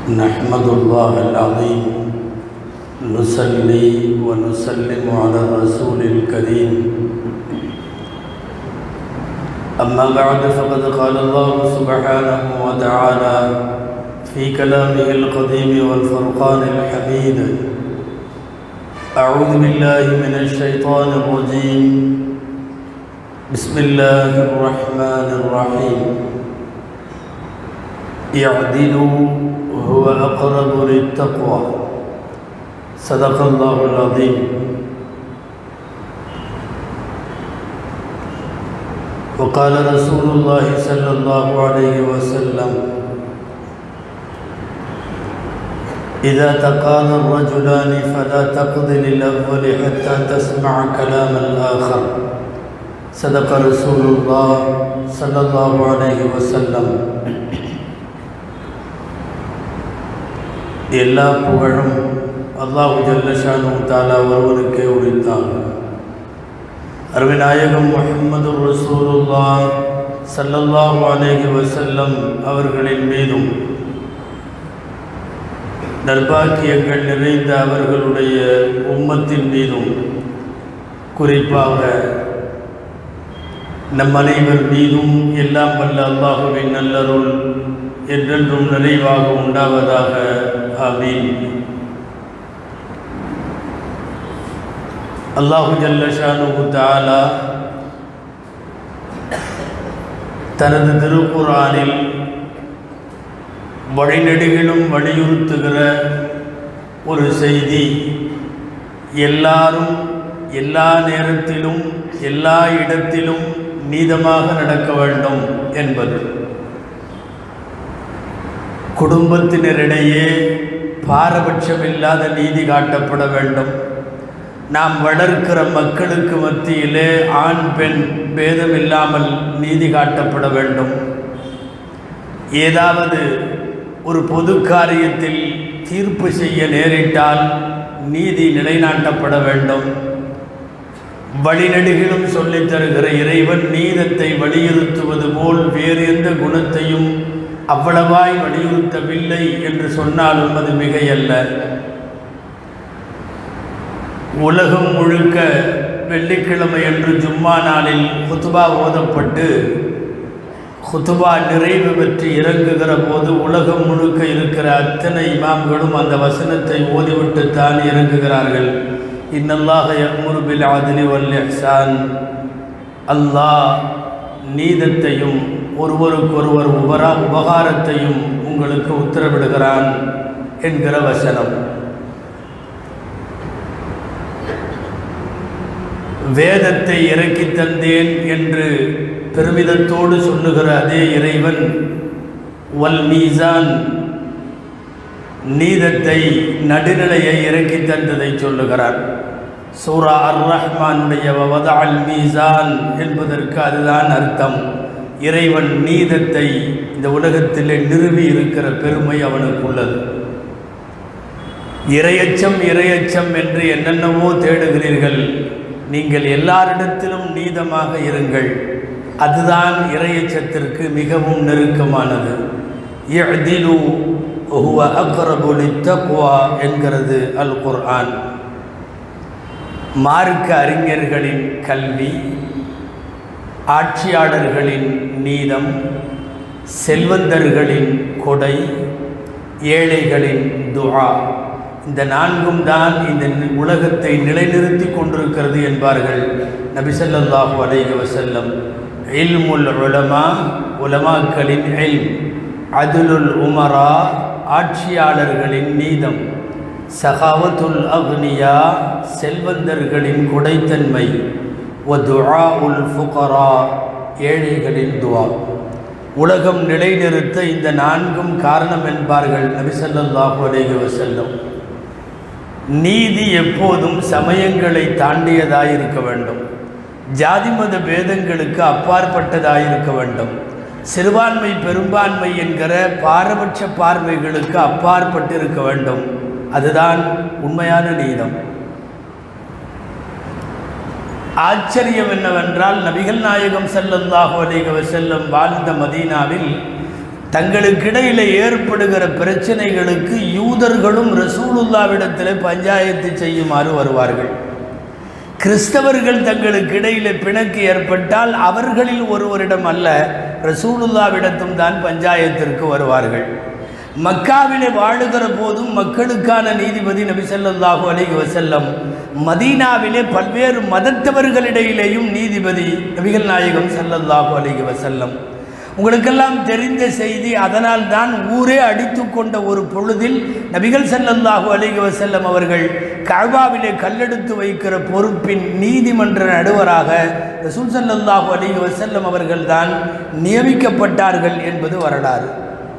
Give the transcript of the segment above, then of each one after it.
نحمد الله العظيم نصلي ونسلم على الرسول الكريم أما بعد فقد قال الله سبحانه وتعالى في كلامه القديم والفرقان الحميد أعوذ بالله من الشيطان الرجيم بسم الله الرحمن الرحيم اعدلوا هو أقرب للتقوى صدق الله العظيم وقال رسول الله صلى الله عليه وسلم إذا تقاضى الرجلان فلا تقض للأول حتى تسمع كلام الآخر صدق رسول الله صلى الله عليه وسلم எல்லா புகழும் அல்லாஹு ஜல்லஷானு தாலா ஒருவனுக்கே உரித்தான் அருவிநாயகம் முஹம்மது ரசூலுல்லா சல்லல்லாஹு அலைஹி வசல்லம் அவர்களின் மீதும் நல்பாக்கியங்கள் நிறைந்த அவர்களுடைய உம்மத்தின் மீதும் குறிப்பாக நம் அனைவர் மீதும் எல்லாம் வல்ல அல்லாஹுவின் நல்லருள் என்றென்றும் நிறைவாக உண்டாவதாக ஆமீன் அல்லாஹு ஜல்லஷானு தாலா தனது திருக்குறானில் வழிநெடுகிலும் வலியுறுத்துகிற ஒரு செய்தி எல்லாரும் எல்லா நேரத்திலும் எல்லா இடத்திலும் நீதமாக நடக்க வேண்டும் என்பது குடும்பத்தினரிடையே பாரபட்சமில்லாத நீதி காட்டப்பட வேண்டும் நாம் வளர்க்கிற மக்களுக்கு மத்தியிலே ஆண் பெண் பேதமில்லாமல் நீதி காட்டப்பட வேண்டும் ஏதாவது ஒரு பொது காரியத்தில் தீர்ப்பு செய்ய நேரிட்டால் நீதி நிலைநாட்டப்பட வேண்டும் வழிநடுகிலும் சொல்லித் தருகிற இறைவன் நீதத்தை வலியுறுத்துவது போல் வேறு எந்த குணத்தையும் அவ்வளவாய் வலியுறுத்தவில்லை என்று சொன்னாலும் அது மிகையல்ல உலகம் முழுக்க வெள்ளிக்கிழமை அன்று ஜும்மா நாளில் குத்துபா ஓதப்பட்டு குத்துபா நிறைவு பெற்று இறங்குகிற போது உலகம் முழுக்க இருக்கிற அத்தனை இமாம்களும் அந்த வசனத்தை ஓதிவிட்டுத்தான் இறங்குகிறார்கள் இன்னல்லாக யமுரு பில் ஆதிலி வல் இஹ்சான் அல்லாஹ் நீதத்தையும் ஒருவருக்கொருவர் உபரா உபகாரத்தையும் உங்களுக்கு உத்தரவிடுகிறான் என்கிற வசனம் வேதத்தை இறக்கி தந்தேன் என்று பெருமிதத்தோடு சொல்லுகிற அதே இறைவன் வல் மீசான் நீதத்தை நடுநிலையை இறக்கி தந்ததை சொல்லுகிறார் சூரா அர் ரஹ்மானுடைய வத அல் மீசான் என்பதற்கு அதுதான் அர்த்தம் இறைவன் நீதத்தை இந்த உலகத்திலே நிறுவி இருக்கிற பெருமை அவனுக்கு உள்ளது இரையச்சம் இரையச்சம் என்று என்னென்னவோ தேடுகிறீர்கள் நீங்கள் எல்லாரிடத்திலும் நீதமாக இருங்கள் அதுதான் இரையச்சத்திற்கு மிகவும் நெருக்கமானது இதிலு ஹுவ அக்ரபுலி தக்வா என்கிறது அல் குர்ஆன் மார்க்க அறிஞர்களின் கல்வி ஆட்சியாளர்களின் நீதம் செல்வந்தர்களின் கொடை ஏழைகளின் துஆ இந்த நான்கும் தான் இந்த உலகத்தை நிலைநிறுத்தி கொண்டிருக்கிறது என்பார்கள் நபிசல்லாஹு அலைஹி வசல்லம் இல்முல் உலமா உலமாக்களின் எல் அதுலுல் உமரா ஆட்சியாளர்களின் நீதம் சகாவத்துல் அக்னியா செல்வந்தர்களின் கொடைத்தன்மை ஒதுஆ உல் ஃபுகரா ஏழைகளின் துவா உலகம் நிலைநிறுத்த இந்த நான்கும் காரணம் என்பார்கள் நபிசல்லாஹு அலைஹி வசல்லம் நீதி எப்போதும் சமயங்களை தாண்டியதாயிருக்க வேண்டும் ஜாதி மத பேதங்களுக்கு அப்பாற்பட்டதாயிருக்க வேண்டும் சிறுபான்மை பெரும்பான்மை என்கிற பாரபட்ச பார்வைகளுக்கு அப்பாற்பட்டு இருக்க வேண்டும் அதுதான் உண்மையான நீதம் ஆச்சரியம் என்னவென்றால் நபிகள் நாயகம் ஸல்லல்லாஹு அலைஹி வஸல்லம் வாழ்ந்த மதீனாவில் தங்களுக்கிடையில் ஏற்படுகிற பிரச்சனைகளுக்கு யூதர்களும் ரசூலுல்லாவிடத்தில் பஞ்சாயத்து செய்யுமாறு வருவார்கள் கிறிஸ்தவர்கள் தங்களுக்கு இடையில் பிணக்கு ஏற்பட்டால் அவர்களில் ஒருவரிடம் அல்ல ரசூலுல்லாவிடத்தும் தான் பஞ்சாயத்திற்கு வருவார்கள் மக்காவிலே வாழுகிற போதும் மக்களுக்கான நீதிபதி நபி ஸல்லல்லாஹு அலைஹி வஸல்லம் மதீனாவிலே பல்வேறு மதத்தவர்களிடையிலேயும் நீதிபதி நபிகள் நாயகம் ஸல்லல்லாஹு அலைஹி வஸல்லம் உங்களுக்கெல்லாம் தெரிந்த செய்தி அதனால் தான் ஊரே அடித்து கொண்ட ஒரு பொழுதில் நபிகள் ஸல்லல்லாஹு அலைஹி வஸல்லம் அவர்கள் கஅபாவிலே கல்லெடுத்து வைக்கிற பொறுப்பின் நீதிமன்ற நடுவராக ரசூல் ஸல்லல்லாஹு அலைஹி வஸல்லம் அவர்கள் தான் நியமிக்கப்பட்டார்கள் என்பது வரலாறு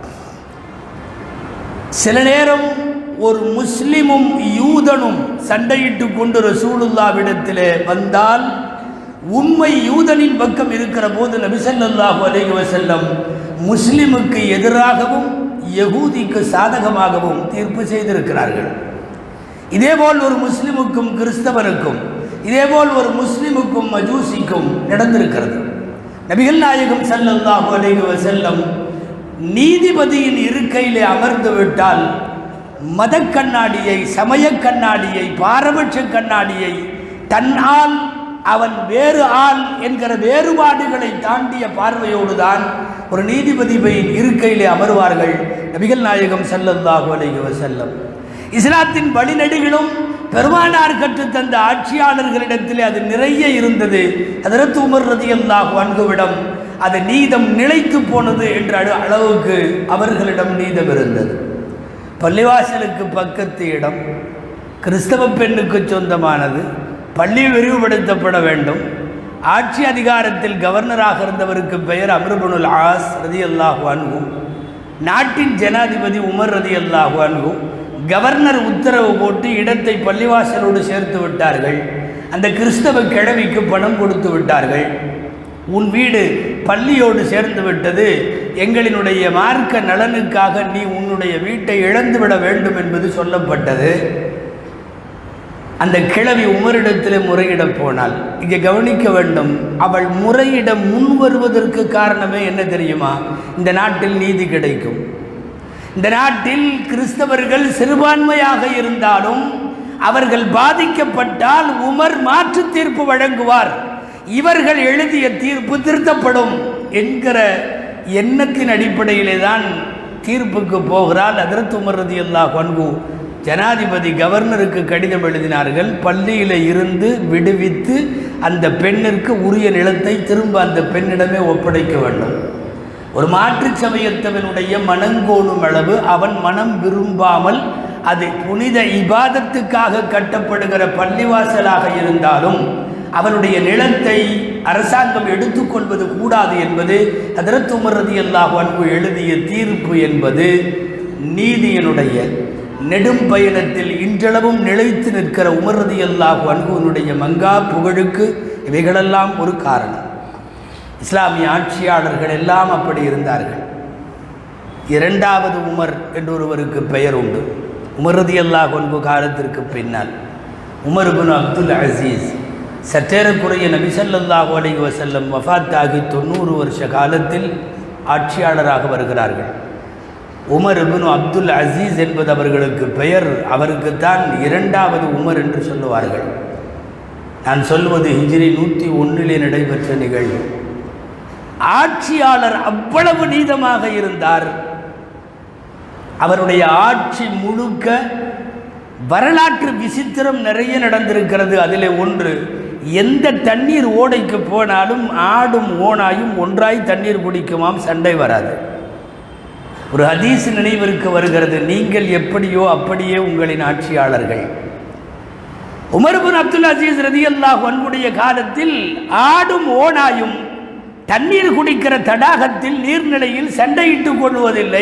சில நேரம் ஒரு முஸ்லிமும் யூதனும் சண்டையிட்டு கொண்டு ரசூலுல்லாவிடத்திலே வந்தால் உண்மை யூதனின் பக்கம் இருக்கிற போது நபிசல்லாஹு அலைஹி வஸல்லம் முஸ்லிமுக்கு எதிராகவும் யகூதிக்கு சாதகமாகவும் தீர்ப்பு செய்திருக்கிறார்கள் இதேபோல் ஒரு முஸ்லிமுக்கும் கிறிஸ்தவனுக்கும் இதேபோல் ஒரு முஸ்லிமுக்கும் மஜூசிக்கும் நடந்திருக்கிறது நபிகள் நாயகம் ஸல்லல்லாஹு அலைஹி வஸல்லம் நீதிபதியின் இருக்கையிலே அமர்ந்து விட்டால் மத கண்ணாடியை சமய கண்ணாடியை பாரபட்ச கண்ணாடியை தன்னால் அவன் வேறு ஆள் என்கிற வேறுபாடுகளை தாண்டிய பார்வையோடு தான் ஒரு நீதிபதியின் இருக்கையிலே அமர்வார்கள் நபிகள் நாயகம் ஸல்லல்லாஹு அலைஹி வஸல்லம் இஸ்லாத்தின் வழிநெடுகிலும் பெருமானார் கற்றுத்தந்த ஆட்சியாளர்களிடத்திலே அது நிறைய இருந்தது அதற்கு உமர் ரதியல்லாஹு அன்குவிடம் அது நீதம் நிலைத்து போனது என்ற அள- அளவுக்கு அவர்களிடம் நீதம் இருந்தது பள்ளிவாசலுக்கு பக்கத்து இடம் கிறிஸ்தவ பெண்ணுக்கு சொந்தமானது பள்ளி விரிவுபடுத்தப்பட வேண்டும் ஆட்சி அதிகாரத்தில் கவர்னராக இருந்தவருக்கு பெயர் அம்ருபனுல் ஆஸ் ரதி அல்லாஹு அன்கு நாட்டின் ஜனாதிபதி உமர் ரதி அல்லாஹு அன்கு கவர்னர் உத்தரவு போட்டு இடத்தை பள்ளிவாசலோடு சேர்த்து விட்டார்கள் அந்த கிறிஸ்தவ கிழவிக்கு பணம் கொடுத்து விட்டார்கள் உன் வீடு பள்ளியோடு சேர்ந்து விட்டது எங்களினுடைய மார்க்க நலனுக்காக நீ உன்னுடைய வீட்டை இழந்துவிட வேண்டும் என்பது சொல்லப்பட்டது அந்த கிழவி உமரிடத்தில் முறையிட போனாள் இங்கே கவனிக்க வேண்டும் அவள் முறையிட முன் வருவதற்கு காரணமே என்ன தெரியுமா இந்த நாட்டில் நீதி கிடைக்கும் இந்த நாட்டில் கிறிஸ்தவர்கள் சிறுபான்மையாக இருந்தாலும் அவர்கள் பாதிக்கப்பட்டால் உமர் மாற்று தீர்ப்பு வழங்குவார் இவர்கள் எழுதிய தீர்ப்பு திருத்தப்படும் என்கிற எண்ணத்தின் அடிப்படையிலே தான் தீர்ப்புக்கு போகிறால் அதரத் உமர் ரதி அல்லாஹ் பண்பு ஜனாதிபதி கவர்னருக்கு கடிதம் எழுதினார்கள் பள்ளியில் இருந்து விடுவித்து அந்த பெண்ணிற்கு உரிய நிலத்தை திரும்ப அந்த பெண்ணிடமே ஒப்படைக்க வேண்டும் ஒரு மாற்றுச் சமயத்தவனுடைய மனங்கோணும் அளவு அவன் மனம் விரும்பாமல் அது புனித இபாதத்துக்காக கட்டப்படுகிற பள்ளிவாசலாக இருந்தாலும் அவனுடைய நிலத்தை அரசாங்கம் எடுத்துக்கொள்வது கூடாது என்பது ஹதரத் உமர் ரலியல்லாஹு அன்ஹு எழுதிய தீர்ப்பு என்பது நீதியினுடைய நெடும் பயணத்தில் இன்றளவும் நிலைத்து நிற்கிற உமர் ரலியல்லாஹு அன்ஹுவினுடைய மங்கா புகழுக்கு இவைகளெல்லாம் ஒரு காரணம் இஸ்லாமிய ஆட்சியாளர்கள் எல்லாம் அப்படி இருந்தார்கள் இரண்டாவது உமர் என்று ஒருவருக்கு பெயர் உண்டு உமர் ரலியல்லாஹு அன்ஹு காலத்திற்கு பின்னால் உமர் பின் அப்துல் அசீஸ் சற்றேறக்குறைய நபி ஸல்லல்லாஹு அலைஹி வஸல்லம் வஃபாத் ஆகி தொண்ணூறு வருஷ காலத்தில் ஆட்சியாளராக வருகிறார்கள் உமர் இப்னு அப்துல் அசீஸ் என்பது அவர்களுக்கு பெயர் அவருக்குத்தான் இரண்டாவது உமர் என்று சொல்லுவார்கள் நான் சொல்வது ஹிஜ்ரி நூற்றி ஒன்றிலே நடைபெற்ற நிகழ்வு ஆட்சியாளர் அவ்வளவு நீதமாக இருந்தார் அவருடைய ஆட்சி முழுக்க வரலாற்று விசித்திரம் நிறைய நடந்திருக்கிறது அதிலே ஒன்று எந்த தண்ணீர் ஓடைக்கு போனாலும் ஆடும் ஓனாயும் ஒன்றாய் தண்ணீர் குடிக்குமாம் சண்டை வராது ஒரு ஹதீஸ் நினைவிற்கு வருகிறது நீங்கள் எப்படியோ அப்படியே உங்களின் ஆட்சியாளர்கள் உமர் பின் அப்துல் அசீஸ் ரதியல்லாஹ் அன்புடைய காலத்தில் ஆடும் ஓனாயும் தண்ணீர் குடிக்கிற தடாகத்தில் நீர்நிலையில் சண்டையிட்டுக் கொள்வதில்லை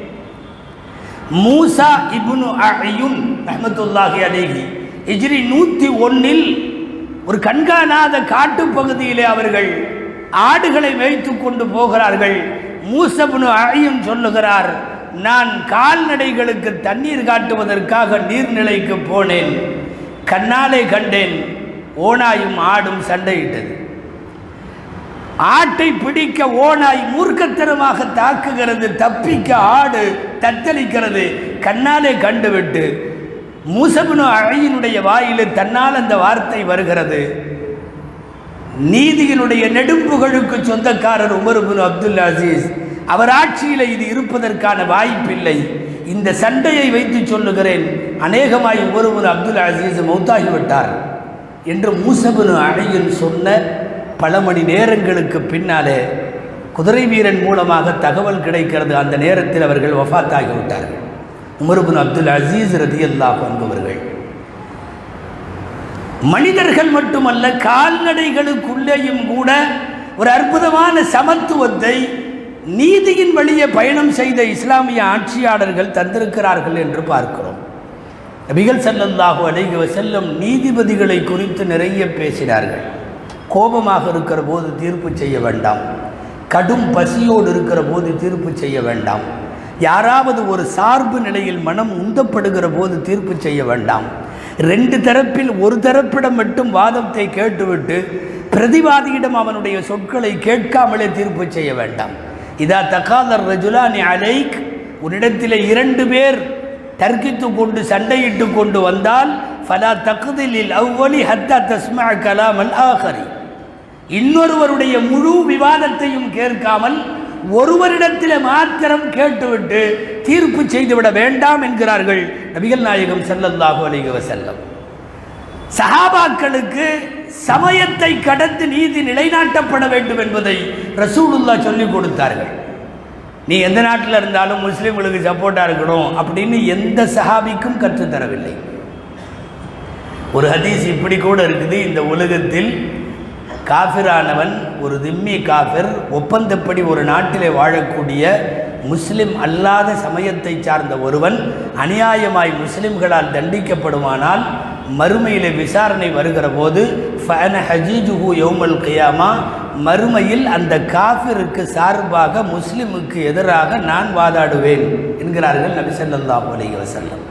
மூசா இப்னு அய்யுன் ரஹ்மத்துல்லாஹி அலைஹி ஹிஜ்ரி நூற்றி ஒன்னில் ஒரு கண்காணாத காட்டுப் பகுதியிலே அவர்கள் ஆடுகளை மேய்த்து கொண்டு போகிறார்கள் மூசப்னு அழியும் சொல்லுகிறார் நான் கால்நடைகளுக்கு தண்ணீர் காட்டுவதற்காக நீர்நிலைக்கு போனேன் கண்ணாலே கண்டேன் ஓனாயும் ஆடும் சண்டையிட்டது ஆட்டை பிடிக்க ஓனாய் மூர்க்கத்தனமாக தாக்குகிறது தப்பிக்க ஆடு தத்தளிக்கிறது கண்ணாலே கண்டுவிட்டு மூசபுனு அழையினுடைய வாயிலே தன்னால் அந்த வார்த்தை வருகிறது நீதியினுடைய நெடும்புகளுக்கு சொந்தக்காரர் உமருபுன் அப்துல் அசீஸ் அவர் ஆட்சியில் இது இருப்பதற்கான வாய்ப்பில்லை இந்த சண்டையை வைத்து சொல்லுகிறேன் அநேகமாய் உமருபுன் அப்துல் அசீஸ் மௌத்தாகிவிட்டார் என்று மூசபுனு அழையில் சொன்ன பல மணி நேரங்களுக்கு பின்னாலே குதிரை வீரன் மூலமாக தகவல் கிடைக்கிறது அந்த நேரத்தில் அவர்கள் வஃபாத்தாகிவிட்டார்கள் உமருபுன் அப்துல் அசீஸ் ரதியல்லாஹ் என்பவர்கள் மனிதர்கள் மட்டுமல்ல கால்நடைகளுக்குள்ளேயும் கூட ஒரு அற்புதமான சமத்துவத்தை நீதியின் வழியே பயணம் செய்த இஸ்லாமிய ஆட்சியாளர்கள் தந்திருக்கிறார்கள் என்று பார்க்கிறோம் நபிகள் ஸல்லல்லாஹு அலைஹி வஸல்லம் நீதிபதிகளை குறித்து நிறைய பேசினார்கள் கோபமாக இருக்கிற போது தீர்ப்பு செய்ய வேண்டாம் கடும் பசியோடு இருக்கிற போது தீர்ப்பு செய்ய வேண்டாம் யாராவது ஒரு சார்பு நிலையில் மனம் உந்தப்படுகிற போது தீர்ப்பு செய்ய வேண்டாம் ரெண்டு தரப்பில் ஒரு தரப்பிடம் மட்டும் வாதத்தை கேட்டுவிட்டு பிரதிவாதியிடம் அவனுடைய சொற்களை கேட்காமலே தீர்ப்பு செய்ய வேண்டாம் இதா தகாதர் ரஜுலானி அலைக் உன்னிடத்தில் இரண்டு பேர் தர்க்கித்து கொண்டு சண்டையிட்டு கொண்டு வந்தால் ஃபலா தகுதிலில் அவ்வளி ஹத்தா தஸ்மா கலாமல் ஆஹரி இன்னொருவருடைய முழு விவாதத்தையும் கேட்காமல் ஒருவரிடத்தில் மாத்திரம் கேட்டுவிட்டு தீர்ப்பு செய்துவிட வேண்டாம் என்கிறார்கள் நபிகள் நாயகம் ஸல்லல்லாஹு அலைஹி வஸல்லம் சஹாபாக்களுக்கு சமயத்தை கடந்து நீதி நிலைநாட்டப்பட வேண்டும் என்பதை ரசூலுல்லா சொல்லிக் கொடுத்தார்கள் நீ எந்த நாட்டில் இருந்தாலும் முஸ்லீம்களுக்கு சப்போர்ட்டாக இருக்கணும் அப்படின்னு எந்த சஹாபிக்கும் கற்றுத்தரவில்லை ஒரு ஹதீஸ் இப்படி கூட இருக்குது இந்த உலகத்தில் காஃபிரானவன் ஒரு திம்மி காஃபிர் ஒப்பந்தப்படி ஒரு நாட்டிலே வாழக்கூடிய முஸ்லிம் அல்லாத சமயத்தை சார்ந்த ஒருவன் அநியாயமாய் முஸ்லிம்களால் தண்டிக்கப்படுமானால் மறுமையிலே விசாரணை வருகிற போது ஃபன ஹஜீஜுஹு யௌமல் கியாமா மறுமையில் அந்த காஃபிருக்கு சார்பாக முஸ்லிமுக்கு எதிராக நான் வாதாடுவேன் என்கிறார்கள் நபி ஸல்லல்லாஹு அலைஹி வஸல்லம்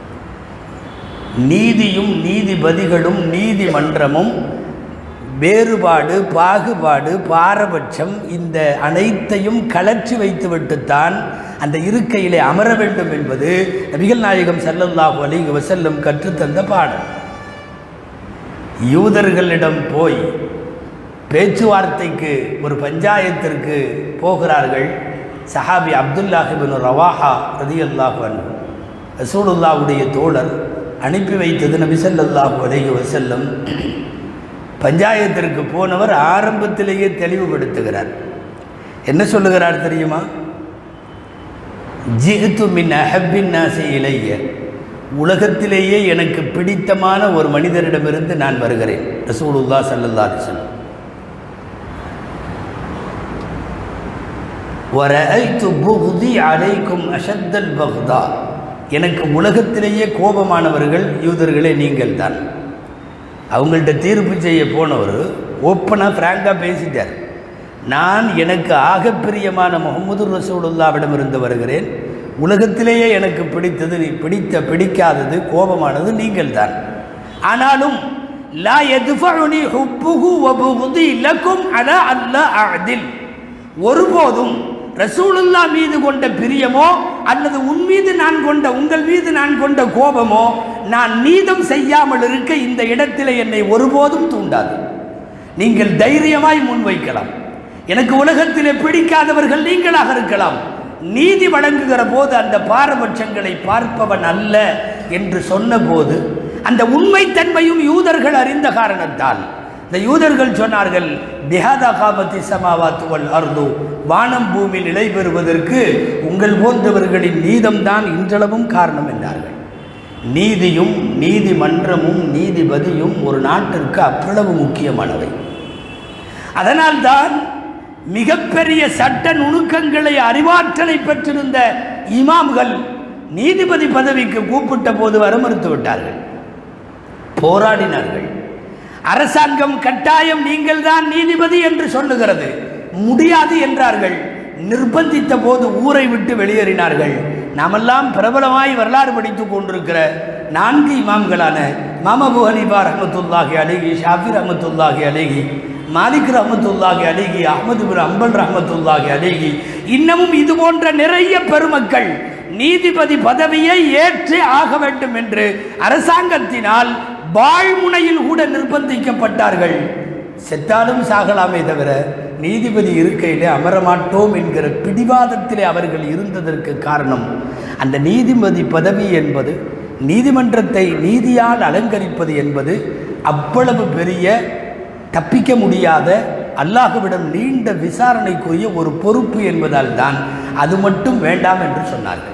நீதியும் நீதிபதிகளும் நீதிமன்றமும் வேறுபாடு பாகுபாடு பாரபட்சம் இந்த அனைத்தையும் கலற்றி வைத்துவிட்டுத்தான் அந்த இருக்கையிலே அமர வேண்டும் என்பது நபிகள் நாயகம் ஸல்லல்லாஹு அலைஹி வஸல்லம் கற்றுத்தந்த பாடம் யூதர்களிடம் போய் பேச்சுவார்த்தைக்கு ஒரு பஞ்சாயத்திற்கு போகிறார்கள் சஹாபி அப்துல்லாஹிபின் ரவாஹா ரதியல்லாஹு அன்ஹு ரசூலுல்லாவுடைய தோழர் அனுப்பி வைத்தது நபி ஸல்லல்லாஹு அலைஹி வஸல்லம் பஞ்சாயத்திற்கு போனவர் ஆரம்பத்திலேயே தெளிவுபடுத்துகிறார் என்ன சொல்லுகிறார் தெரியுமா ஜிஹ்து மின் அஹப்பின் நாசி இளைய உலகத்திலேயே எனக்கு பிடித்தமான ஒரு மனிதரிடமிருந்து நான் வருகிறேன் ரசூலுல்லா சல்லல்லா அலிஸ்லம் வரஐத்து புகுதி அலைக்கும் அஷத்தல் பக்தா எனக்கு உலகத்திலேயே கோபமானவர்கள் யூதர்களே நீங்கள் தான் அவங்கள்ட்ட தீர்ப்பு செய்ய போனவர் ஓப்பனாக ஃப்ராங்காக பேசிட்டார் நான் எனக்கு ஆகப்பிரியமான முகமது ரசூலுல்லாவிடமிருந்து வருகிறேன் உலகத்திலேயே எனக்கு பிடித்தது நீ பிடித்த பிடிக்காதது கோபமானது நீங்கள் தான் ஆனாலும் லா எதுஃபுனி ஹுப்புகு வபுகுதி இலக்கும் அல அல்ல அதில் ஒருபோதும் ரசூலுல்லா மீது கொண்ட பிரியமோ அல்லது உன் மீது நான் கொண்ட உங்கள் மீது நான் கொண்ட கோபமோ நான் நீதம் செய்யாமல் இருக்க இந்த இடத்தில் என்னை ஒருபோதும் தூண்டாது நீங்கள் தைரியமாய் முன்வைக்கலாம் எனக்கு உலகத்திலே பிடிக்காதவர்கள் நீங்களாக இருக்கலாம் நீதி வழங்குகிற போது அந்த பாரபட்சங்களை பார்ப்பவன் அல்ல என்று சொன்னபோது அந்த உண்மைத்தன்மையும் யூதர்கள் அறிந்த காரணத்தால் இந்த யூதர்கள் சொன்னார்கள் பிஹாதா காபத்தி சமாவாத்துவல் அர்து வானம் பூமி நிலை பெறுவதற்கு உங்கள் போன்றவர்களின் நீதம்தான் இன்றளவும் காரணம் என்றார்கள் நீதியும் நீதிமன்றமும் நீதிபதியும் ஒரு நாட்டிற்கு அவ்வளவு முக்கியமானவை அதனால்தான் மிகப்பெரிய சட்ட நுணுக்கங்களை அறிவாற்றலை பெற்றிருந்த இமாம்கள் நீதிபதி பதவிக்கு கூப்பிட்ட போது வர மறுத்து விட்டார்கள் போராடினார்கள் அரசாங்கம் கட்டாயம் நீங்கள்தான் நீதிபதி என்று சொல்லுகிறது முடியாது என்றார்கள் நிர்பந்தித்த போது ஊரை விட்டு வெளியேறினார்கள் நாமெல்லாம் பிரபலமாய் வரலாறு படித்துக் கொண்டிருக்கிற நான்கு இமாம்களான மாமபு ஹனீபா ரஹமத்துல்லாஹி அலிகி ஷாஃபி ரஹமத்துல்லாஹி அலிகி மாலிக் ரஹமத்துல்லாஹி அலிகி அஹமது பின் அம்பல் ரஹமத்துல்லாஹி அலிகி இன்னமும் இது போன்ற நிறைய பெருமக்கள் நீதிபதி பதவியை ஏற்று ஆக வேண்டும் என்று அரசாங்கத்தினால் வாழ்முனையில் கூட நிர்பந்திக்கப்பட்டார்கள் செத்தாலும் சாகலாமே தவிர நீதிபதி இருக்கையிலே அமரமாட்டோம் என்கிற பிடிவாதத்திலே அவர்கள் இருந்ததற்கு காரணம் அந்த நீதிபதி பதவி என்பது நீதிமன்றத்தை நீதியால் அலங்கரிப்பது என்பது அவ்வளவு பெரிய தப்பிக்க முடியாத அல்லாஹுவிடம் நீண்ட விசாரணைக்குரிய ஒரு பொறுப்பு என்பதால் தான் அது மட்டும் வேண்டாம் என்று சொன்னார்கள்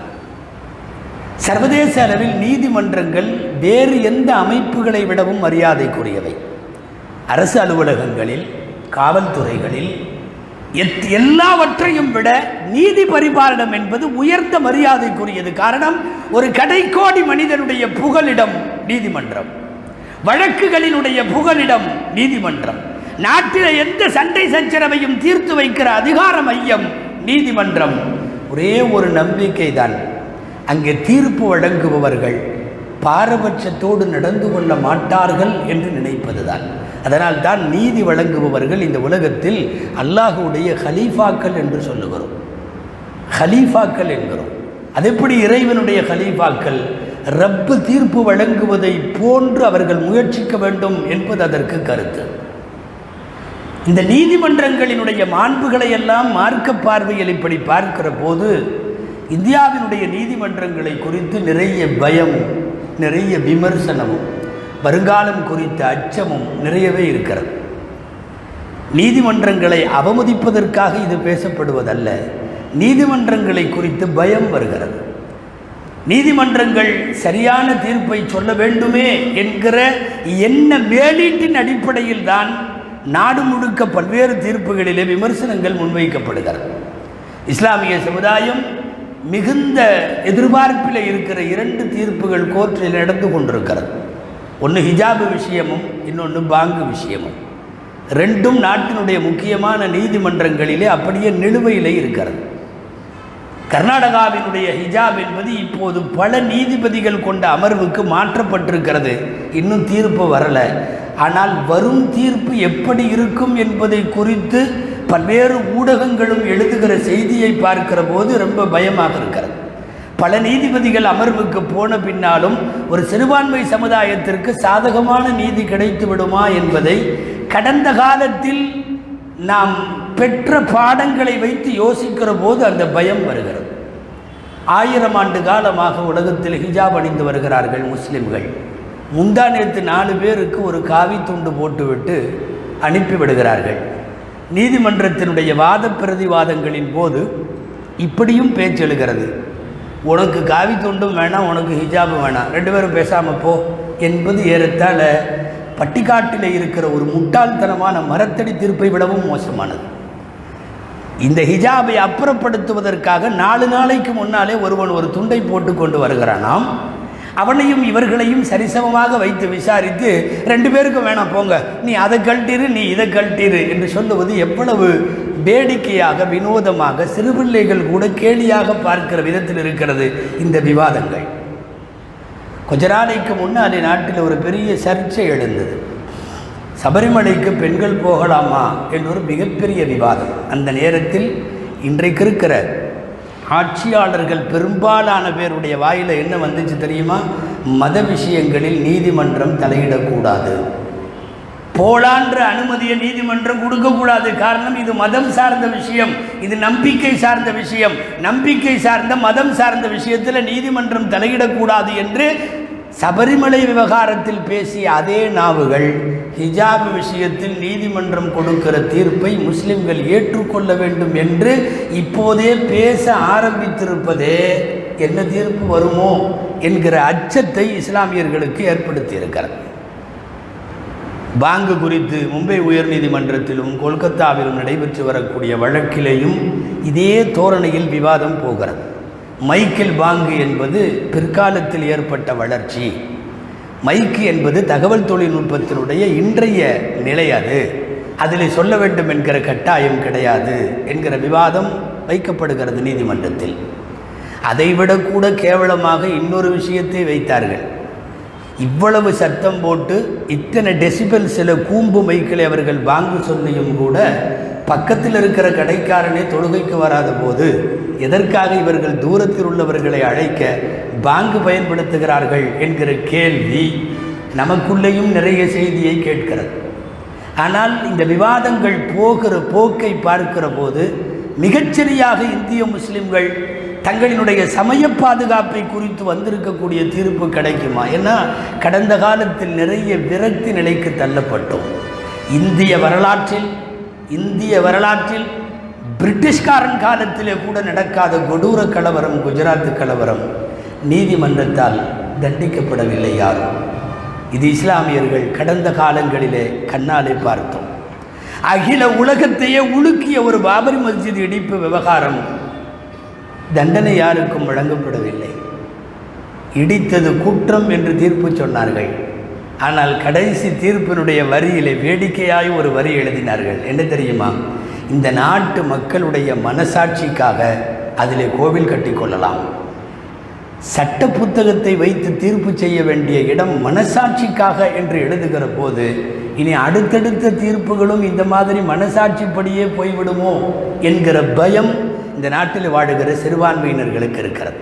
சர்வதேச அளவில் நீதிமன்றங்கள் வேறு எந்த அமைப்புகளை விடவும் மரியாதைக்குரியவை அரசு அலுவலகங்களில் காவல்துறைகளில் எத் எல்லாவற்றையும் விட நீதி பரிபாலனம் என்பது உயர்ந்த மரியாதைக்குரியது காரணம் ஒரு கடைக்கோடி மனிதனுடைய புகலிடம் நீதிமன்றம் வழக்குகளினுடைய புகலிடம் நீதிமன்றம் நாட்டில் எந்த சண்டை சச்சரவையும் தீர்த்து வைக்கிற அதிகார மையம் நீதிமன்றம் ஒரே ஒரு நம்பிக்கை தான் அங்கே தீர்ப்பு வழங்குபவர்கள் பாரபட்சத்தோடு நடந்து கொள்ள மாட்டார்கள் என்று நினைப்பதுதான் அதனால் தான் நீதி வழங்குபவர்கள் இந்த உலகத்தில் அல்லாஹுடைய ஹலீஃபாக்கள் என்று சொல்லுகிறோம் ஹலீஃபாக்கள் என்கிறோம் அது எப்படி இறைவனுடைய ஹலீஃபாக்கள் ரப்பு தீர்ப்பு வழங்குவதை போன்று அவர்கள் முயற்சிக்க வேண்டும் என்பது அதற்கு கருத்து இந்த நீதிமன்றங்களினுடைய மாண்புகளை எல்லாம் மார்க்க பார்வையில் இப்படி பார்க்கிற போது இந்தியாவினுடைய நீதிமன்றங்களை குறித்து நிறைய பயமும் நிறைய விமர்சனமும் வருங்காலம் குறித்த அச்சமும் நிறையவே இருக்கிறது நீதிமன்றங்களை அவமதிப்பதற்காக இது பேசப்படுவதல்ல நீதிமன்றங்களை குறித்து பயம் வருகிறது நீதிமன்றங்கள் சரியான தீர்ப்பை சொல்ல வேண்டுமே என்கிற எண்ண மேலீட்டின் அடிப்படையில் தான் நாடு முழுக்க பல்வேறு தீர்ப்புகளிலே விமர்சனங்கள் முன்வைக்கப்படுகிறது இஸ்லாமிய சமுதாயம் மிகுந்த எதிர்பார்ப்பில் இருக்கிற இரண்டு தீர்ப்புகள் கோர்ட்டில் நடந்து கொண்டிருக்கிறது ஒன்று ஹிஜாபு விஷயமும் இன்னொன்று பாங்கு விஷயமும் ரெண்டும் நாட்டினுடைய முக்கியமான நீதிமன்றங்களிலே அப்படியே நிலுவையிலே இருக்கிறது கர்நாடகாவினுடைய ஹிஜாப் என்பது இப்போது பல நீதிபதிகள் கொண்ட அமர்வுக்கு மாற்றப்பட்டிருக்கிறது இன்னும் தீர்ப்பு வரலை ஆனால் வரும் தீர்ப்பு எப்படி இருக்கும் என்பதை குறித்து பல்வேறு ஊடகங்களும் எழுதுகிற செய்தியை பார்க்கிற போது ரொம்ப பயமாக இருக்கிறது பல நீதிபதிகள் அமர்வுக்கு போன பின்னாலும் ஒரு சிறுபான்மை சமுதாயத்திற்கு சாதகமான நீதி கிடைத்து விடுமா என்பதை கடந்த காலத்தில் நாம் பெற்ற பாடங்களை வைத்து யோசிக்கிற போது அந்த பயம் வருகிறது ஆயிரம் ஆண்டு காலமாக உலகத்தில் ஹிஜாப் அணிந்து வருகிறார்கள் முஸ்லிம்கள் முந்தா நேற்று நாலு பேருக்கு ஒரு காவி துண்டு போட்டுவிட்டு அனுப்பிவிடுகிறார்கள் நீதிமன்றத்தினுடைய வாத பிரதிவாதங்களின் போது இப்படியும் பேச்செழுகிறது உனக்கு காவி துண்டும் வேணாம் உனக்கு ஹிஜாபும் வேணாம் ரெண்டு பேரும் பேசாமல் போ என்பது ஏறத்தாழ பட்டிக்காட்டில் இருக்கிற ஒரு முட்டாள்தனமான மரத்தடி தீர்ப்பை விடவும் மோசமானது இந்த ஹிஜாபை அப்புறப்படுத்துவதற்காக நாலு நாளைக்கு முன்னாலே ஒருவன் ஒரு துண்டை போட்டு கொண்டு வருகிறானாம் அவனையும் இவர்களையும் சரிசமமாக வைத்து விசாரித்து ரெண்டு பேருக்கும் வேணாம் போங்க நீ அதை கழட்டிரு நீ இதை கழட்டிரு என்று சொல்லுவது எவ்வளவு வேடிக்கையாக வினோதமாக சிறுபிள்ளைகள் கூட கேலியாக பார்க்கிற விதத்தில் இருக்கிறது இந்த விவாதங்கள் கொஞ்ச நாளைக்கு முன்னாடி நாட்டில் ஒரு பெரிய சர்ச்சை எழுந்தது சபரிமலைக்கு பெண்கள் போகலாமா என்ற ஒரு மிகப்பெரிய விவாதம் அந்த நேரத்தில் இன்றைக்கு இருக்கிற ஆட்சியாளர்கள் பெரும்பாலான பேருடைய வாயில் என்ன வந்துச்சு தெரியுமா மத விஷயங்களில் நீதிமன்றம் தலையிடக்கூடாது போலான்ற அனுமதியை நீதிமன்றம் கொடுக்கக்கூடாது காரணம் இது மதம் சார்ந்த விஷயம் இது நம்பிக்கை சார்ந்த விஷயம் நம்பிக்கை சார்ந்த மதம் சார்ந்த விஷயத்தில் நீதிமன்றம் தலையிடக்கூடாது என்று சபரிமலை விவகாரத்தில் பேசிய அதே நாவுகள் ஹிஜாப் விஷயத்தில் நீதிமன்றம் கொடுக்கிற தீர்ப்பை முஸ்லிம்கள் ஏற்றுக்கொள்ள வேண்டும் என்று இப்போதே பேச ஆரம்பித்திருப்பதே என்ன தீர்ப்பு வருமோ என்கிற அச்சத்தை இஸ்லாமியர்களுக்கு ஏற்படுத்தி இருக்கிறது பாங்கு குறித்து மும்பை உயர்நீதிமன்றத்திலும் கொல்கத்தாவிலும் நடைபெற்று வரக்கூடிய வழக்கிலேயும் இதே தோரணையில் விவாதம் போகிறது மைக்கேல் பாங்கு என்பது பிற்காலத்தில் ஏற்பட்ட வளர்ச்சி மைக்கு என்பது தகவல் தொழில்நுட்பத்தினுடைய இன்றைய நிலை அது அதில் சொல்ல வேண்டும் என்கிற கட்டாயம் கிடையாது என்கிற விவாதம் வைக்கப்படுகிறது நீதிமன்றத்தில் அதைவிட கூட கேவலமாக இன்னொரு விஷயத்தை வைத்தார்கள் இவ்வளவு சத்தம் போட்டு இத்தனை டெசிபல் சில கூம்பு மைக்களை அவர்கள் வாங்க சொல்லியும் கூட பக்கத்தில் இருக்கிற கடைக்காரனே தொழுகைக்கு வராத போது எதற்காக இவர்கள் தூரத்தில் உள்ளவர்களை அழைக்க பாங்கு பயன்படுத்துகிறார்கள் என்கிற கேள்வி நமக்குள்ளேயும் நிறைய செய்தியை கேட்கிறது ஆனால் இந்த விவாதங்கள் போகிற போக்கை பார்க்கிற போது மிகச்சரியாக இந்திய முஸ்லிம்கள் தங்களினுடைய சமய பாதுகாப்பை குறித்து வந்திருக்கக்கூடிய தீர்ப்பு கிடைக்குமா ஏன்னா கடந்த காலத்தில் நிறைய விரக்தி நிலைக்கு தள்ளப்பட்டோம் இந்திய வரலாற்றில் இந்திய வரலாற்றில் பிரிட்டிஷ்காரன் காலத்திலே கூட நடக்காத கொடூர கலவரம் குஜராத் கலவரம் நீதிமன்றத்தால் தண்டிக்கப்படவில்லை யாரும் இது இஸ்லாமியர்கள் கடந்த காலங்களிலே கண்ணாலே பார்த்தோம் அகில உலகத்தையே உலுக்கிய ஒரு பாபரி மஸ்ஜித் இடிப்பு விவகாரம் தண்டனை யாருக்கும் வழங்கப்படவில்லை இடித்தது குற்றம் என்று தீர்ப்பு சொன்னார்கள் ஆனால் கடைசி தீர்ப்பினுடைய வரியிலே வேடிக்கையாய் ஒரு வரி எழுதினார்கள் என்ன தெரியுமா இந்த நாட்டு மக்களுடைய மனசாட்சிக்காக அதிலே கோவில் கட்டிக்கொள்ளலாம் சட்ட புத்தகத்தை வைத்து தீர்ப்பு செய்ய வேண்டிய இடம் மனசாட்சிக்காக என்று எழுதுகிற போது இனி அடுத்தடுத்த தீர்ப்புகளும் இந்த மாதிரி மனசாட்சிப்படியே போய்விடுமோ என்கிற பயம் இந்த நாட்டில் வாழுகிற சிறுபான்மையினர்களுக்கு இருக்கிறது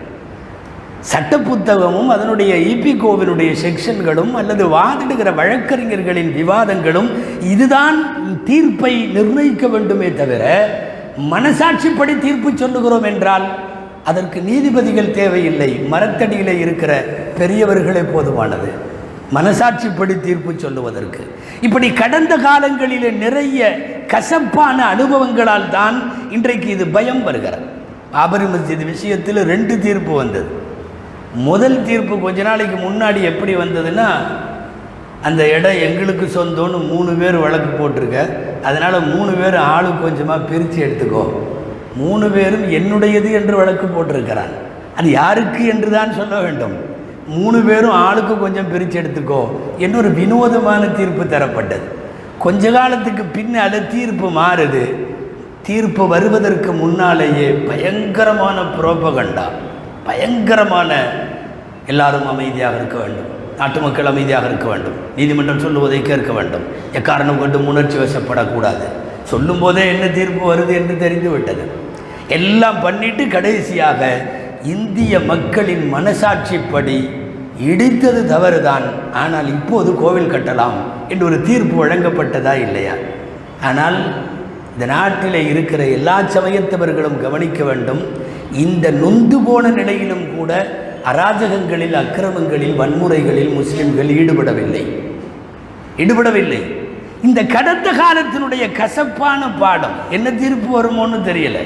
சட்ட புத்தகமும் அதனுடைய இபிகோவினுடைய செக்ஷன்களும் அல்லது வாதிடுகிற வழக்கறிஞர்களின் விவாதங்களும் இதுதான் தீர்ப்பை நிர்ணயிக்க வேண்டுமே தவிர மனசாட்சிப்படி தீர்ப்பு சொல்லுகிறோம் என்றால் அதற்கு நீதிபதிகள் தேவையில்லை மரத்தடியில் இருக்கிற பெரியவர்களே போதுமானது மனசாட்சிப்படி தீர்ப்பு சொல்லுவதற்கு இப்படி கடந்த காலங்களிலே நிறைய கசப்பான அனுபவங்களால் தான் இன்றைக்கு இது பயம் வருகிறது பாபரி மஸ்ஜித் விஷயத்தில் ரெண்டு தீர்ப்பு வந்தது முதல் தீர்ப்பு கொஞ்ச நாளைக்கு முன்னாடி எப்படி வந்ததுன்னா அந்த இடம் எங்களுக்கு சொந்தம்னு மூணு பேர் வழக்கு போட்டிருக்க அதனால் மூணு பேர் ஆளு கொஞ்சமாக பிரித்து எடுத்துக்கோ மூணு பேரும் என்னுடையது என்று வழக்கு போட்டிருக்கிறான் அது யாருக்கு என்று தான் சொல்ல வேண்டும் மூணு பேரும் ஆளுக்கு கொஞ்சம் பிரித்து எடுத்துக்கோ என்று ஒரு வினோதமான தீர்ப்பு தரப்பட்டது கொஞ்ச காலத்துக்கு பின்னால் தீர்ப்பு மாறுது தீர்ப்பு வருவதற்கு முன்னாலேயே பயங்கரமான புரோபகண்டா பயங்கரமான எல்லாரும் அமைதியாக இருக்க வேண்டும் நாட்டு மக்கள் அமைதியாக இருக்க வேண்டும் நீதிமன்றம் சொல்லுவதை கேட்க வேண்டும் எக்காரணம் கொண்டும் உணர்ச்சி வசப்படக்கூடாது சொல்லும் போதே என்ன தீர்ப்பு வருது என்று தெரிந்து விட்டது எல்லாம் பண்ணிட்டு கடைசியாக இந்திய மக்களின் மனசாட்சிப்படி இடித்தது தவறுதான் ஆனால் இப்போது கோவில் கட்டலாம் என்று ஒரு தீர்ப்பு வழங்கப்பட்டதா இல்லையா ஆனால் இந்த நாட்டில் இருக்கிற எல்லா சமயத்தவர்களும் கவனிக்க வேண்டும் இந்த நொந்து போன நிலையிலும் கூட அராஜகங்களில் அக்கிரமங்களில் வன்முறைகளில் முஸ்லிம்கள் ஈடுபடவில்லை ஈடுபடவில்லை இந்த கடந்த காலத்தினுடைய கசப்பான பாடம் என்ன தீர்ப்பு வருமோன்னு தெரியல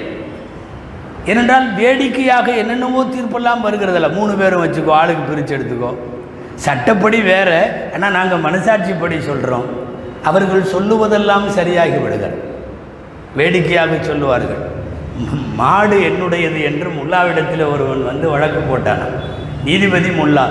ஏனென்றால் வேடிக்கையாக என்னென்னவோ தீர்ப்பெல்லாம் வருகிறதில்ல மூணு பேரும் வச்சுக்கோ ஆளுக்கு பிரித்து எடுத்துக்கோ சட்டப்படி வேற ஆனால் நாங்கள் மனசாட்சிப்படி சொல்கிறோம் அவர்கள் சொல்லுவதெல்லாம் சரியாகி விடுகிறது வேடிக்கையாக சொல்லுவார்கள் "ம- மாடு என்னுடையது என்று முல்லாவிடத்தில் ஒருவன் வந்து வழக்கு போட்டானான் நீதிபதி முல்லா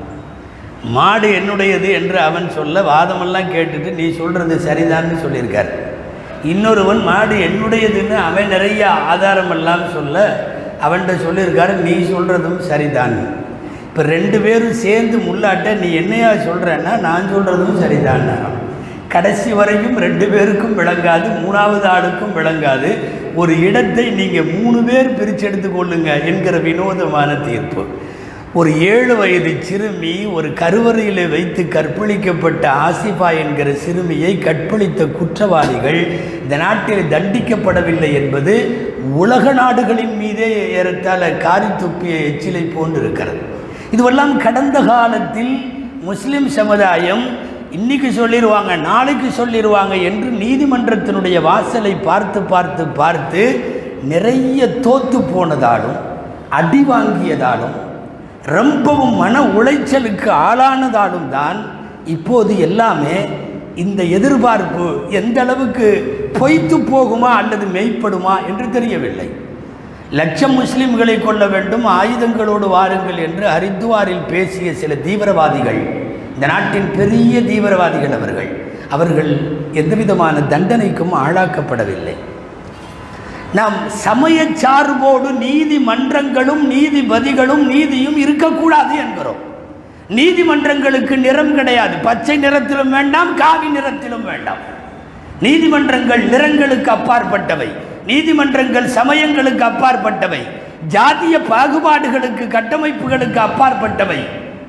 மாடு என்னுடையது என்று அவன் சொல்ல வாதமெல்லாம் கேட்டுட்டு நீ சொல்கிறது சரிதான்னு சொல்லியிருக்கார் இன்னொருவன் மாடு என்னுடையதுன்னு அவன் நிறைய ஆதாரமெல்லாம் சொல்ல அவன்கிட்ட சொல்லியிருக்காரு நீ சொல்கிறதும் சரிதான் இப்போ ரெண்டு பேரும் சேர்ந்து முல்லாட்ட நீ என்னையா சொல்கிறேன்னா நான் சொல்கிறதும் சரிதான் கடைசி வரையும் ரெண்டு பேருக்கும் விளங்காது மூணாவது ஆளுக்கும் விளங்காது ஒரு இடத்தை நீங்கள் மூணு பேர் பிரித்து எடுத்துக்கொள்ளுங்க என்கிற வினோதமான தீர்ப்பு ஒரு ஏழு வயது சிறுமி ஒரு கருவறையில் வைத்து கற்பழிக்கப்பட்ட ஆசிஃபா என்கிற சிறுமியை கற்பழித்த குற்றவாளிகள் இந்த நாட்டில் தண்டிக்கப்படவில்லை என்பது உலக நாடுகளின் மீதே ஏறத்தாழ காரி துப்பிய எச்சிலை போன்று இருக்கிறது இதுவெல்லாம் கடந்த காலத்தில் முஸ்லிம் சமுதாயம் இன்னைக்கு சொல்லிடுவாங்க நாளைக்கு சொல்லிடுவாங்க என்று நீதிமன்றத்தினுடைய வாசலை பார்த்து பார்த்து பார்த்து நிறைய தோத்து போனதாலும் அடி வாங்கியதாலும் ரொம்பவும் மன உளைச்சலுக்கு ஆளானதாலும் தான் இப்போது எல்லாமே இந்த எதிர்பார்ப்பு எந்த அளவுக்கு பொய்த்து போகுமா அல்லது மெய்ப்படுமா என்று தெரியவில்லை லட்சம் முஸ்லிம்களை கொள்ள வேண்டும் ஆயுதங்களோடு வாருங்கள் என்று ஹரித்துவாரில் பேசிய சில தீவிரவாதிகள் இந்த நாட்டின் பெரிய தீவிரவாதிகள் அவர்கள் அவர்கள் எந்தவிதமான தண்டனைக்கும் ஆளாக்கப்படவில்லை நாம் சமய சார்போடு நீதிமன்றங்களும் நீதிபதிகளும் நீதியும் இருக்கக்கூடாது என்கிறோம் நீதிமன்றங்களுக்கு நிறம் கிடையாது பச்சை நிறத்திலும் வேண்டாம் காவி நிறத்திலும் வேண்டாம் நீதிமன்றங்கள் நிறங்களுக்கு அப்பாற்பட்டவை நீதிமன்றங்கள் சமயங்களுக்கு அப்பாற்பட்டவை ஜாதிய பாகுபாடுகளுக்கு கட்டமைப்புகளுக்கு அப்பாற்பட்டவை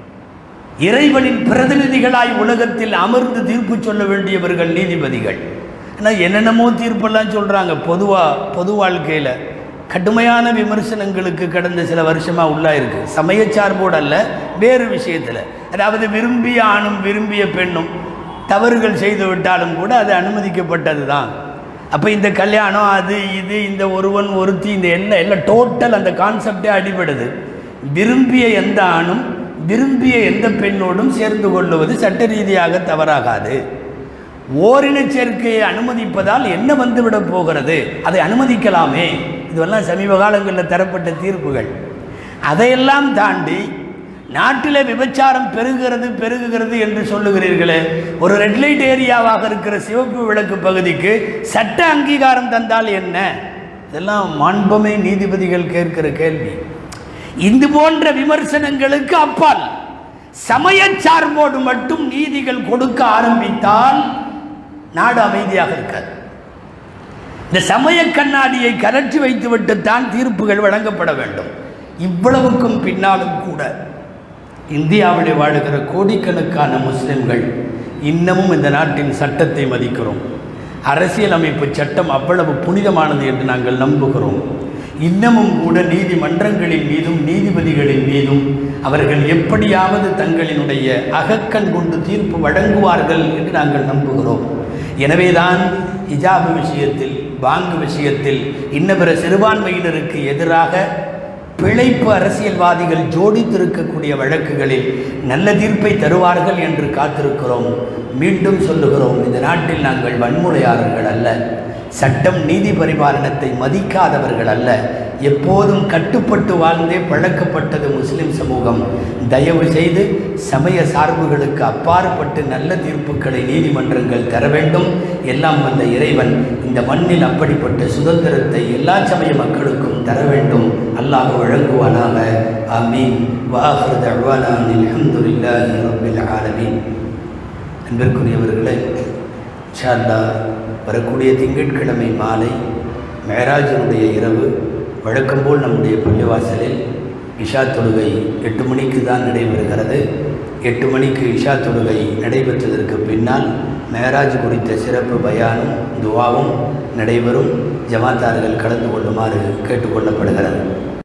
இறைவனின் பிரதிநிதிகளாய் உலகத்தில் அமர்ந்து தீர்ப்பு சொல்ல வேண்டியவர்கள் நீதிபதிகள் ஆனால் என்னென்னமோ தீர்ப்பெல்லாம் சொல்கிறாங்க பொதுவாக பொது வாழ்க்கையில் கடுமையான விமர்சனங்களுக்கு கடந்த சில வருஷமாக உள்ளா இருக்கு சமய சார்போடு அல்ல வேறு விஷயத்தில் அதாவது விரும்பிய ஆணும் விரும்பிய பெண்ணும் தவறுகள் செய்து விட்டாலும் கூட அது அனுமதிக்கப்பட்டது தான் அப்போ இந்த கல்யாணம் அது இது இந்த ஒருவன் ஒருத்தி இந்த எல்லாம் எல்லாம் டோட்டல் அந்த கான்செப்டே அடிபடுது விரும்பிய எந்த ஆணும் விரும்பிய எந்த பெண்ணோடும் சேர்ந்து கொள்ளுவது சட்ட ரீதியாக தவறாகாது ஓரினச் சேர்க்கையை அனுமதிப்பதால் என்ன வந்துவிடப் போகிறது அதை அனுமதிக்கலாமே இதுவெல்லாம் சமீப காலங்களில் தரப்பட்ட தீர்ப்புகள் அதையெல்லாம் தாண்டி நாட்டில் விபச்சாரம் பெருகிறது பெருகுகிறது என்று சொல்லுகிறீர்களே ஒரு ரெட் லைட் ஏரியாவாக இருக்கிற சிவப்பு விளக்கு பகுதிக்கு சட்ட அங்கீகாரம் தந்தால் என்ன இதெல்லாம் மாண்புமை நீதிபதிகள் கேட்கிற கேள்வி இது போன்ற விமர்சனங்களுக்கு அப்பால் சமய சார்போடு மட்டும் நீதிகள் கொடுக்க ஆரம்பித்தால் நாடு அமைதியாக இருக்காது இந்த சமய கண்ணாடியை கலற்றி வைத்துவிட்டு தான் தீர்ப்புகள் வழங்கப்பட வேண்டும் இவ்வளவுக்கும் பின்னாலும் கூட இந்தியாவில் வாழுகிற கோடிக்கணக்கான முஸ்லிம்கள் இன்னமும் இந்த நாட்டின் சட்டத்தை மதிக்கிறோம் அரசியலமைப்பு சட்டம் அவ்வளவு புனிதமானது என்று நாங்கள் நம்புகிறோம் இன்னமும் கூட நீதிமன்றங்களின் மீதும் நீதிபதிகளின் மீதும் அவர்கள் எப்படியாவது தங்களினுடைய அகக்கண் கொண்டு தீர்ப்பு வழங்குவார்கள் என்று நாங்கள் நம்புகிறோம் எனவேதான் ஹிஜாபு விஷயத்தில் பாங்கு விஷயத்தில் இன்ன பிற சிறுபான்மையினருக்கு எதிராக பிழைப்பு அரசியல்வாதிகள் ஜோடித்திருக்கக்கூடிய வழக்குகளில் நல்ல தீர்ப்பை தருவார்கள் என்று காத்திருக்கிறோம் மீண்டும் சொல்லுகிறோம் இந்த நாட்டில் நாங்கள் வன்முறையாளர்கள் அல்ல சட்டம் நீதி பரிபாலனத்தை மதிக்காதவர்கள் அல்ல எப்போதும் கட்டுப்பட்டு வாழ்ந்தே பழக்கப்பட்டது முஸ்லிம் சமூகம் தயவு செய்து சமய சார்புகளுக்கு அப்பாற்பட்டு நல்ல தீர்ப்புகளை நீதிமன்றங்கள் தர வேண்டும் எல்லாம் வந்த இறைவன் இந்த மண்ணில் அப்படிப்பட்ட சுதந்திரத்தை எல்லா சமய மக்களுக்கும் தர வேண்டும் அல்லாஹ் வழங்குவானாக ஆமீன் வாஹர் தழ்வானான் அல்ஹம்துலில்லாஹி ரப்பில் ஆலமீன் அன்பிற்குரியவர்களே இன்ஷா அல்லாஹ் வரக்கூடிய திங்கட்கிழமை மாலை மேராஜனுடைய இரவு வழக்கம்போல் நம்முடைய பள்ளிவாசலில் இஷா தொழுகை எட்டு மணிக்கு தான் நடைபெறுகிறது எட்டு மணிக்கு இஷா தொழுகை நடைபெற்றதற்கு பின்னால் மேராஜ் குறித்த சிறப்பு பயானும் துவாவும் நடைபெறும் ஜமாத்தார்கள் கலந்து கொள்ளுமாறு கேட்டுக்கொள்ளப்படுகிறது